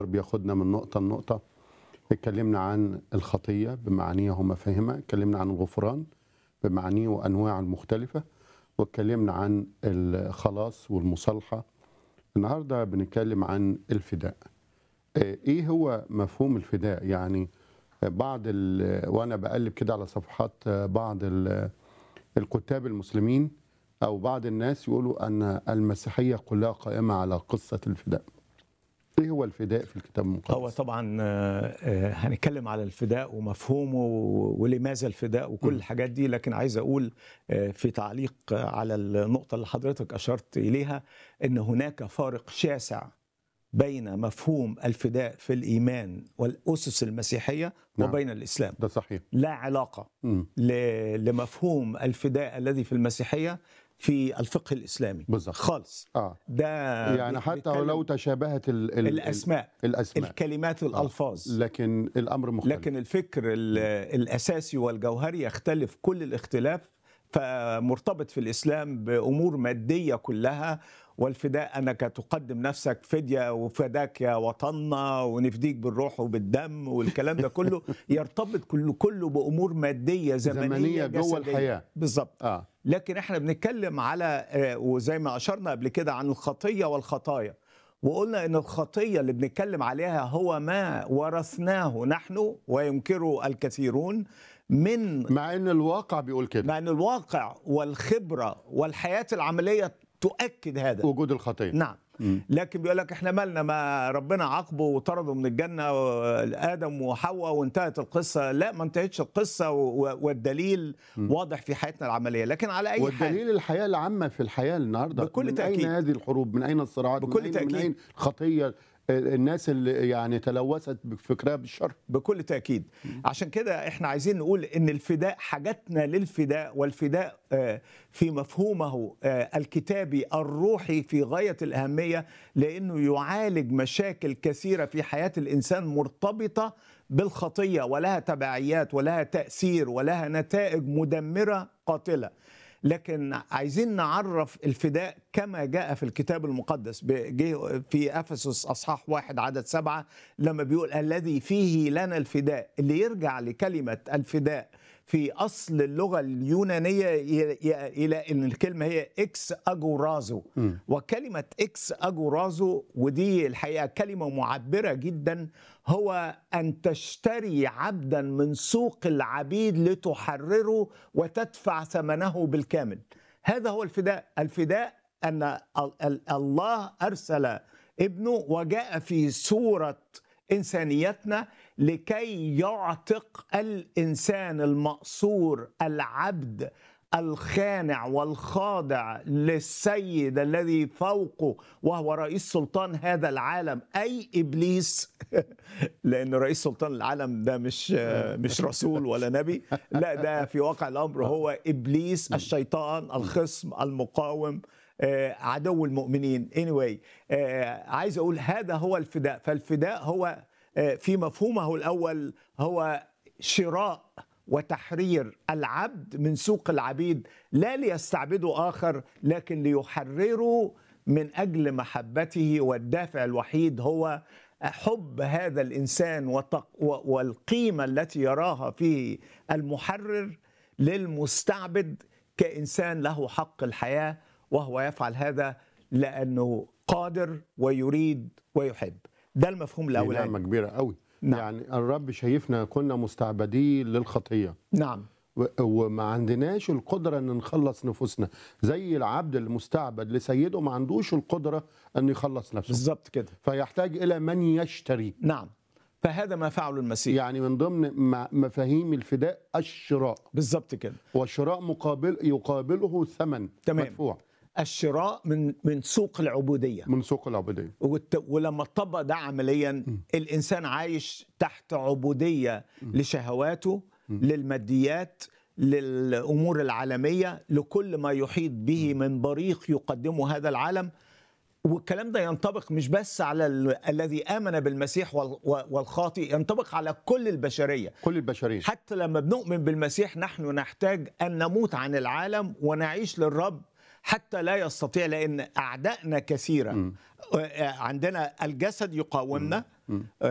بياخدنا من نقطة لنقطة اتكلمنا عن الخطية بمعانيها ومفاهيمها اتكلمنا عن الغفران بمعانيه وأنواعه المختلفة واتكلمنا عن الخلاص والمصالحة النهاردة بنتكلم عن الفداء آه، ايه هو مفهوم الفداء يعني بعض ال- وانا بقلب كده على صفحات آه، بعض ال- الكتاب المسلمين او بعض الناس يقولوا ان المسيحيه كلها قائمه على قصه الفداء ايه هو الفداء في الكتاب المقدس هو طبعا آه، آه، هنتكلم على الفداء ومفهومه و- ولماذا الفداء وكل م. الحاجات دي لكن عايز اقول آه، في تعليق على النقطه اللي حضرتك اشرت اليها ان هناك فارق شاسع بين مفهوم الفداء في الايمان والاسس المسيحيه نعم. وبين الاسلام ده صحيح لا علاقه مم. ل- لمفهوم الفداء الذي في المسيحيه في الفقه الاسلامي بالظبط. خالص اه ده يعني حتى بيتكلم ولو تشابهت ال ال الاسماء الاسماء الكلمات الالفاظ لكن الامر مختلف لكن الفكر ال- الاساسي والجوهري يختلف كل الاختلاف فمرتبط في الاسلام بامور ماديه كلها والفداء انك تقدم نفسك فديه وفداك يا وطننا ونفديك بالروح وبالدم والكلام ده كله يرتبط كله كله بامور ماديه زمنيه, زمنية جوه جسدية. الحياة. بالظبط اه لكن احنا بنتكلم على آه، وزي ما اشرنا قبل كده عن الخطيه والخطايا وقلنا ان الخطيه اللي بنتكلم عليها هو ما ورثناه نحن وينكره الكثيرون من مع ان الواقع بيقول كده مع ان الواقع والخبره والحياه العمليه تؤكد هذا وجود الخطيه نعم مم. لكن بيقول لك احنا مالنا ما ربنا عاقبه وطرده من الجنه ادم وحواء وانتهت القصه لا ما انتهتش القصه و- والدليل واضح في حياتنا العمليه لكن على اي حال والدليل الحياه العامه في الحياه النهارده بكل من تأكيد. اين هذه الحروب من اين الصراعات بكل من أين تأكيد. من اين الخطيه الناس اللي يعني تلوثت بفكرها بالشر بكل تأكيد عشان كده احنا عايزين نقول ان الفداء حاجتنا للفداء والفداء آه، في مفهومه آه، الكتابي الروحي في غاية الأهمية لأنه يعالج مشاكل كثيرة في حياة الإنسان مرتبطة بالخطية ولها تبعيات ولها تأثير ولها نتائج مدمرة قاتلة لكن عايزين نعرف الفداء كما جاء في الكتاب المقدس جه في افسس اصحاح واحد عدد سبعه لما بيقول الذي فيه لنا الفداء اللي يرجع لكلمه الفداء في اصل اللغه اليونانيه ي- ي- الى ان الكلمه هي اكس اجورازو وكلمه اكس اجورازو ودي الحقيقه كلمه معبره جدا هو ان تشتري عبدا من سوق العبيد لتحرره وتدفع ثمنه بالكامل هذا هو الفداء الفداء ان ال- ال- الله ارسل ابنه وجاء في صوره انسانيتنا لكي يعتق الانسان المأسور العبد الخانع والخاضع للسيد الذي فوقه وهو رئيس سلطان هذا العالم اي ابليس لان رئيس سلطان العالم ده مش مش رسول ولا نبي لا ده في واقع الامر هو ابليس الشيطان الخصم المقاوم آه، عدو المؤمنين anyway آه، عايز اقول هذا هو الفداء فالفداء هو آه، في مفهومه الاول هو شراء وتحرير العبد من سوق العبيد لا ليستعبدوا اخر لكن ليحرروا من اجل محبته والدافع الوحيد هو حب هذا الانسان وتق- و- والقيمه التي يراها فيه المحرر للمستعبد كانسان له حق الحياه وهو يفعل هذا لانه قادر ويريد ويحب ده المفهوم دي نعمه الاولاني كبيره قوي نعم. يعني الرب شايفنا كنا مستعبدين للخطيه نعم و- وما عندناش القدرة ان نخلص نفوسنا زي العبد المستعبد لسيده ما عندوش القدرة ان يخلص نفسه بالظبط كده فيحتاج الى من يشتري نعم فهذا ما فعله المسيح يعني من ضمن م- مفاهيم الفداء الشراء بالظبط كده والشراء مقابل يقابله ثمن تمام. مدفوع الشراء من من سوق العبوديه من سوق العبودية والت- ولما اتطبق ده عمليا الانسان عايش تحت عبوديه لشهواته للماديات للامور العالميه لكل ما يحيط به من بريق يقدمه هذا العالم والكلام ده ينطبق مش بس على ال- الذي امن بالمسيح وال- والخاطئ ينطبق على كل البشريه كل البشرية حتى لما بنؤمن بالمسيح نحن نحتاج ان نموت عن العالم ونعيش للرب حتى لا يستطيع لان اعدائنا كثيره مم. آه، عندنا الجسد يقاومنا